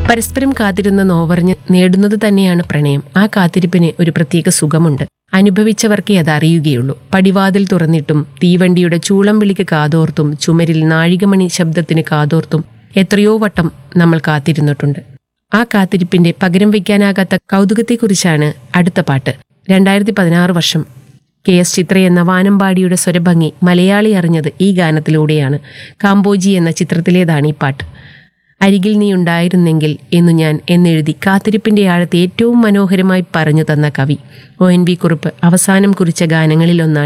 പരസ്പരം കാത്തിരുന്ന നോവറിഞ്ഞ് നേടുന്നത് തന്നെയാണ് പ്രണയം ആ കാത്തിരിപ്പിന് ഒരു പ്രത്യേക സുഖമുണ്ട് അനുഭവിച്ചവർക്കേ അത് അറിയുകയുള്ളൂ പടിവാതിൽ തുറന്നിട്ടും തീവണ്ടിയുടെ ചൂളം വിളിക്ക് കാതോർത്തും ചുമരിൽ നാഴികമണി ശബ്ദത്തിന് കാതോർത്തും എത്രയോ വട്ടം നമ്മൾ കാത്തിരുന്നിട്ടുണ്ട് ആ കാത്തിരിപ്പിന്റെ പകരം വയ്ക്കാനാകാത്ത കൗതുകത്തെക്കുറിച്ചാണ് അടുത്ത പാട്ട് രണ്ടായിരത്തി പതിനാറ് വർഷം കെ എസ് ചിത്ര എന്ന വാനമ്പാടിയുടെ സ്വരഭംഗി മലയാളി അറിഞ്ഞത് ഈ ഗാനത്തിലൂടെയാണ് കാമ്പോജി എന്ന ചിത്രത്തിലേതാണ് ഈ പാട്ട് അരികിൽ നീ ഉണ്ടായിരുന്നെങ്കിൽ എന്നു ഞാൻ എന്നെഴുതി കാത്തിരിപ്പിന്റെ ആഴത്തെ ഏറ്റവും മനോഹരമായി പറഞ്ഞു തന്ന കവി ഒ എൻ വി കുറുപ്പ് അവസാനം കുറിച്ച ഗാനങ്ങളിലൊന്നാണ്